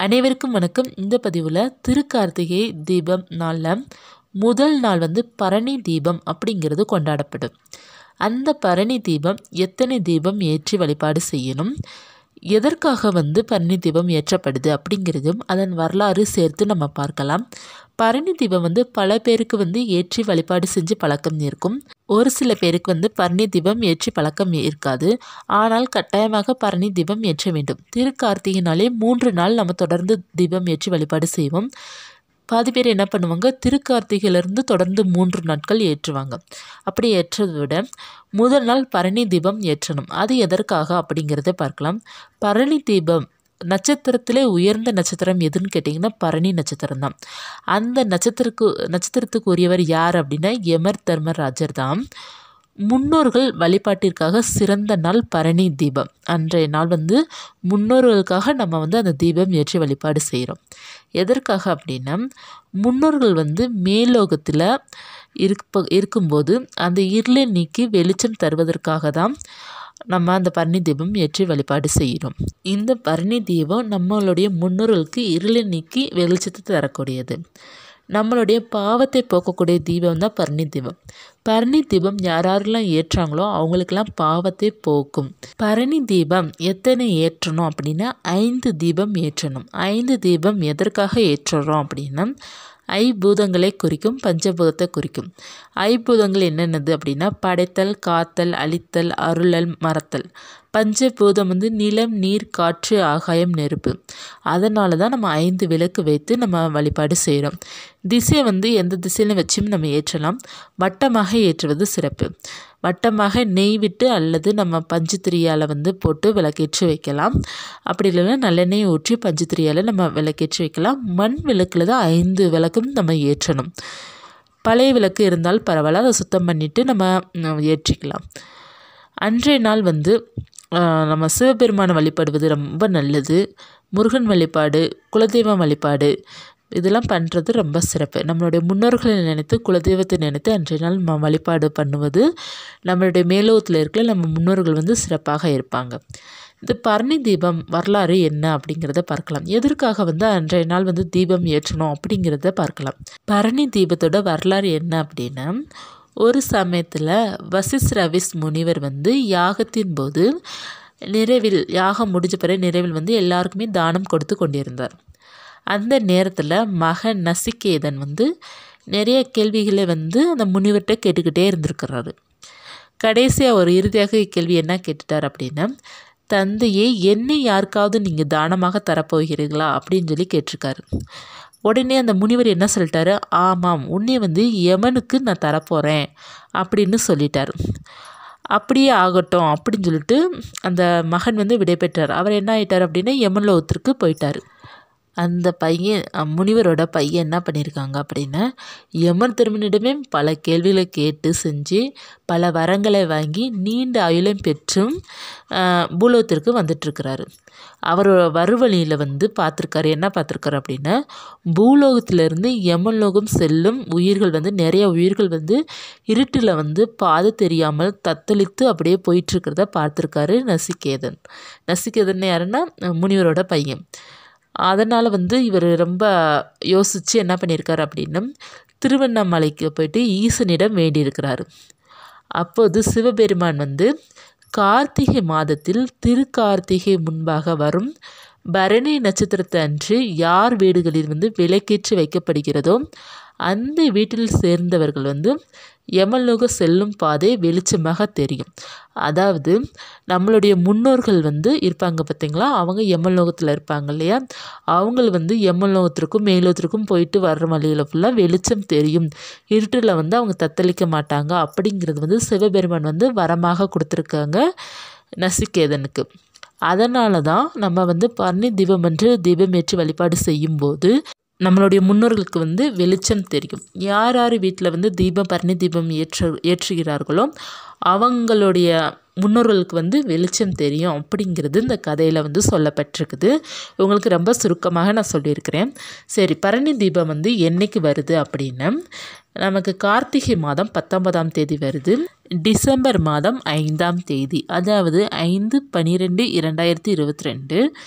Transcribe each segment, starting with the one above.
அனைவருக்கும் வணக்கம் இந்த பதிவில் திருக்கார்த்திகை தீபம் நாளில் முதல் நாள் வந்து பரணி தீபம் அப்படிங்கிறது கொண்டாடப்படும் அந்த பரணி தீபம் எத்தனை தீபம் ஏற்றி வழிபாடு செய்யணும் எதற்காக வந்து பரணி தீபம் ஏற்றப்படுது அப்படிங்கிறதும் அதன் வரலாறு சேர்த்து நம்ம பார்க்கலாம் பரணி தீபம் வந்து பல பேருக்கு வந்து ஏற்றி வழிபாடு செஞ்சு பழக்கம் இருக்கும் ஒரு சில பேருக்கு வந்து பரணி தீபம் ஏற்றி பழக்கம் இருக்காது ஆனால் கட்டாயமாக பரணி தீபம் ஏற்ற வேண்டும் திருக்கார்த்திகைனாலே மூன்று நாள் நம்ம தொடர்ந்து தீபம் ஏற்றி வழிபாடு செய்வோம் பாதி பேர் என்ன பண்ணுவாங்க திருக்கார்த்திகையிலேருந்து தொடர்ந்து மூன்று நாட்கள் ஏற்றுவாங்க அப்படி ஏற்றதை விட முதல் நாள் பரணி தீபம் ஏற்றணும் அது எதற்காக அப்படிங்கிறத பார்க்கலாம் பரணி தீபம் நட்சத்திரத்திலே உயர்ந்த நட்சத்திரம் எதுன்னு கேட்டிங்கன்னா பரணி நட்சத்திரம் தான் அந்த நட்சத்திரக்கு நட்சத்திரத்துக்கு உரியவர் யார் அப்படின்னா யமர் தர்மராஜர் தான் முன்னோர்கள் வழிபாட்டிற்காக சிறந்த நாள் பரணி தீபம் அன்றைய நாள் வந்து முன்னோர்களுக்காக நம்ம வந்து அந்த தீபம் ஏற்றி வழிபாடு செய்கிறோம் எதற்காக அப்படின்னா முன்னோர்கள் வந்து மேலோகத்தில் இருப்ப இருக்கும்போது அந்த இருளை நீக்கி வெளிச்சம் தருவதற்காக தான் நம்ம அந்த பரணி தீபம் ஏற்றி வழிபாடு செய்கிறோம் இந்த பரணி தீபம் நம்மளுடைய முன்னோர்களுக்கு இருளை நீக்கி வெளிச்சத்தை தரக்கூடியது நம்மளுடைய பாவத்தை போக்கக்கூடிய தீபம் தான் பரணி தீபம் பரணி தீபம் யார் யாரெல்லாம் ஏற்றாங்களோ அவங்களுக்கெல்லாம் பாவத்தை போக்கும் பரணி தீபம் எத்தனை ஏற்றணும் அப்படின்னா ஐந்து தீபம் ஏற்றணும் ஐந்து தீபம் எதற்காக ஏற்றுறோம் அப்படின்னா ஐபூதங்களை குறிக்கும் பஞ்சபூதத்தை குறிக்கும் ஐபூதங்கள் என்னென்னது அப்படின்னா படைத்தல் காத்தல் அழித்தல் அருளல் மறத்தல் பஞ்சபூதம் வந்து நிலம் நீர் காற்று ஆகாயம் நெருப்பு அதனால தான் நம்ம ஐந்து விளக்கு வைத்து நம்ம வழிபாடு செய்கிறோம் திசையை வந்து எந்த திசையிலும் வச்சும் நம்ம ஏற்றலாம் வட்டமாக ஏற்றுவது சிறப்பு வட்டமாக நெய் விட்டு அல்லது நம்ம பஞ்சுத்திரியால் வந்து போட்டு விளக்கேற்றி வைக்கலாம் அப்படி இல்லைன்னா நல்லெண்ணெய் ஊற்றி பஞ்சுத்திரியால் நம்ம விளக்கேற்றி வைக்கலாம் மண் விளக்கில் தான் ஐந்து விளக்கும் நம்ம ஏற்றணும் பழைய விளக்கு இருந்தால் பரவாயில்ல அதை சுத்தம் பண்ணிவிட்டு நம்ம ஏற்றிக்கலாம் அன்றைய நாள் வந்து நம்ம சிவபெருமானை வழிபடுவது ரொம்ப நல்லது முருகன் வழிபாடு குலதெய்வம் வழிபாடு இதெல்லாம் பண்ணுறது ரொம்ப சிறப்பு நம்மளுடைய முன்னோர்களை நினைத்து குலதெய்வத்தை நினைத்து அன்றைய நாள் நம்ம வழிபாடு பண்ணுவது நம்மளுடைய மேலோகத்தில் இருக்கிற நம்ம முன்னோர்கள் வந்து சிறப்பாக இருப்பாங்க இந்த பரணி தீபம் வரலாறு என்ன அப்படிங்கிறத பார்க்கலாம் எதற்காக வந்து அன்றைய நாள் வந்து தீபம் ஏற்றணும் அப்படிங்கிறத பார்க்கலாம் பரணி தீபத்தோட வரலாறு என்ன அப்படின்னா ஒரு சமயத்தில் வசிஸ்ரவிஸ் முனிவர் வந்து யாகத்தின் போது நிறைவில் யாகம் முடிஞ்ச பிறகு நிறைவில் வந்து எல்லாருக்குமே தானம் கொடுத்து கொண்டிருந்தார் அந்த நேரத்தில் மகன் நசிகேதன் வந்து நிறைய கேள்விகளை வந்து அந்த முனிவர்கிட்ட கேட்டுக்கிட்டே இருந்திருக்கிறாரு கடைசியாக ஒரு இறுதியாக கேள்வி என்ன கேட்டுட்டார் அப்படின்னா தந்தையே என்னை யாருக்காவது நீங்கள் தானமாக தரப்போகிறீர்களா அப்படின்னு சொல்லி கேட்டிருக்காரு உடனே அந்த முனிவர் என்ன சொல்லிட்டாரு ஆமாம் உன்னை வந்து யமனுக்கு நான் தரப்போகிறேன் அப்படின்னு சொல்லிட்டார் அப்படியே ஆகட்டும் அப்படின்னு சொல்லிட்டு அந்த மகன் வந்து விடைபெற்றார் அவர் என்ன ஆயிட்டார் அப்படின்னா யமலோகத்திற்கு போயிட்டார் அந்த பையன் முனிவரோட பையன் என்ன பண்ணியிருக்காங்க அப்படின்னா யமன் திருமணிடமே பல கேள்விகளை கேட்டு செஞ்சு பல வரங்களை வாங்கி நீண்ட ஆயுளம் பெற்றும் பூலோகத்திற்கு வந்துட்டுருக்கிறாரு அவர் வருவழியில் வந்து பார்த்துருக்காரு என்ன பார்த்துருக்காரு அப்படின்னா பூலோகத்திலிருந்து யமலோகம் செல்லும் உயிர்கள் வந்து நிறைய உயிர்கள் வந்து இருட்டில் வந்து பாதை தெரியாமல் தத்தளித்து அப்படியே போயிட்டுருக்கிறத பார்த்துருக்காரு நசிகேதன் நசிகேதன் யாருன்னா முனிவரோட பையன் அதனால் வந்து இவர் ரொம்ப யோசித்து என்ன பண்ணியிருக்காரு அப்படின்னா திருவண்ணாமலைக்கு போயிட்டு ஈசனிடம் வேண்டியிருக்கிறாரு அப்போது சிவபெருமான் வந்து கார்த்திகை மாதத்தில் திருக்கார்த்திகை முன்பாக வரும் பரணி நட்சத்திரத்தை அன்று யார் வீடுகளில் வந்து விளக்கேற்றி வைக்கப்படுகிறதோ அந்த வீட்டில் சேர்ந்தவர்கள் வந்து யமலோக செல்லும் பாதை வெளிச்சமாக தெரியும் அதாவது நம்மளுடைய முன்னோர்கள் வந்து இருப்பாங்க பார்த்திங்களா அவங்க யமலோகத்தில் இருப்பாங்க இல்லையா அவங்க வந்து யமலோகத்திற்கும் மேலோகத்திற்கும் போயிட்டு வர்ற வழியில் ஃபுல்லாக வெளிச்சம் தெரியும் இருட்டில் வந்து அவங்க தத்தளிக்க மாட்டாங்க அப்படிங்கிறது வந்து சிவபெருமான் வந்து வரமாக கொடுத்துருக்காங்க நசிகேதனுக்கு அதனால தான் நம்ம வந்து பரணி தீபம் என்று தீபம் ஏற்றி வழிபாடு செய்யும்போது நம்மளுடைய முன்னோர்களுக்கு வந்து வெளிச்சம் தெரியும் யார் யார் வீட்டில் வந்து தீபம் பரணி தீபம் ஏற்று ஏற்றுகிறார்களோ அவங்களுடைய முன்னோர்களுக்கு வந்து வெளிச்சம் தெரியும் அப்படிங்கிறது இந்த கதையில் வந்து சொல்லப்பட்டிருக்குது உங்களுக்கு ரொம்ப சுருக்கமாக நான் சொல்லியிருக்கிறேன் சரி பரணி தீபம் வந்து என்னைக்கு வருது அப்படின்னா நமக்கு கார்த்திகை மாதம் பத்தொன்பதாம் தேதி வருது டிசம்பர் மாதம் ஐந்தாம் தேதி அதாவது ஐந்து பன்னிரெண்டு இரண்டாயிரத்தி இருபத்தி ரெண்டு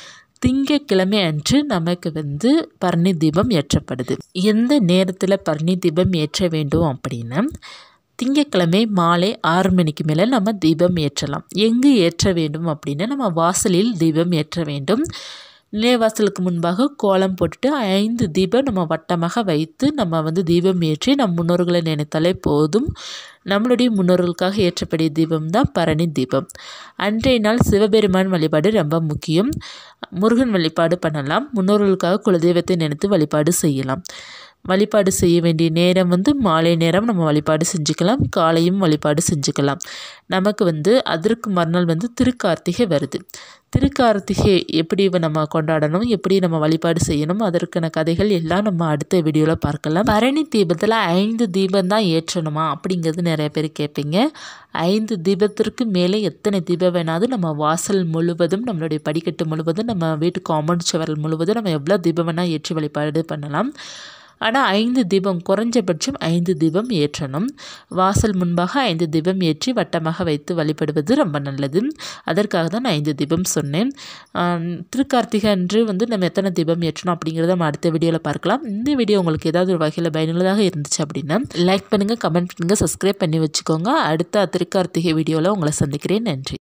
திங்கக்கிழமை அன்று நமக்கு வந்து பரணி தீபம் ஏற்றப்படுது எந்த நேரத்தில் பரணி தீபம் ஏற்ற வேண்டும் அப்படின்னா திங்கக்கிழமை மாலை ஆறு மணிக்கு மேலே நம்ம தீபம் ஏற்றலாம் எங்கு ஏற்ற வேண்டும் அப்படின்னா நம்ம வாசலில் தீபம் ஏற்ற வேண்டும் நிலைவாசலுக்கு முன்பாக கோலம் போட்டுட்டு ஐந்து தீபம் நம்ம வட்டமாக வைத்து நம்ம வந்து தீபம் ஏற்றி நம் முன்னோர்களை நினைத்தாலே போதும் நம்மளுடைய முன்னோர்களுக்காக ஏற்றப்படிய தீபம் தான் பரணி தீபம் அன்றைய நாள் சிவபெருமான் வழிபாடு ரொம்ப முக்கியம் முருகன் வழிபாடு பண்ணலாம் முன்னோர்களுக்காக குலதெய்வத்தை நினைத்து வழிபாடு செய்யலாம் வழிபாடு செய்ய வேண்டிய நேரம் வந்து மாலை நேரம் நம்ம வழிபாடு செஞ்சுக்கலாம் காலையும் வழிபாடு செஞ்சுக்கலாம் நமக்கு வந்து அதற்கு மறுநாள் வந்து திருக்கார்த்திகை வருது திருக்கார்த்திகை எப்படி நம்ம கொண்டாடணும் எப்படி நம்ம வழிபாடு செய்யணும் அதற்கான கதைகள் எல்லாம் நம்ம அடுத்த வீடியோவில் பார்க்கலாம் பரணி தீபத்தில் ஐந்து தீபம் தான் ஏற்றணுமா அப்படிங்கிறது நிறைய பேர் கேட்பீங்க ஐந்து தீபத்திற்கு மேலே எத்தனை தீபம் வேணாலும் நம்ம வாசல் முழுவதும் நம்மளுடைய படிக்கட்டு முழுவதும் நம்ம வீட்டு காம்பவுண்ட் சுவரல் முழுவதும் நம்ம எவ்வளோ தீபம் வேணால் ஏற்றி வழிபாடு பண்ணலாம் ஆனால் ஐந்து தீபம் குறைஞ்சபட்சம் ஐந்து தீபம் ஏற்றணும் வாசல் முன்பாக ஐந்து தீபம் ஏற்றி வட்டமாக வைத்து வழிபடுவது ரொம்ப நல்லது அதற்காக தான் நான் ஐந்து தீபம் சொன்னேன் திருக்கார்த்திகை அன்று வந்து நம்ம எத்தனை தீபம் ஏற்றணும் அப்படிங்கிறத நம்ம அடுத்த வீடியோவில் பார்க்கலாம் இந்த வீடியோ உங்களுக்கு ஏதாவது ஒரு வகையில் பயனுள்ளதாக இருந்துச்சு அப்படின்னா லைக் பண்ணுங்கள் கமெண்ட் பண்ணுங்கள் சப்ஸ்கிரைப் பண்ணி வச்சுக்கோங்க அடுத்த திருக்கார்த்திகை வீடியோவில் உங்களை சந்திக்கிறேன் நன்றி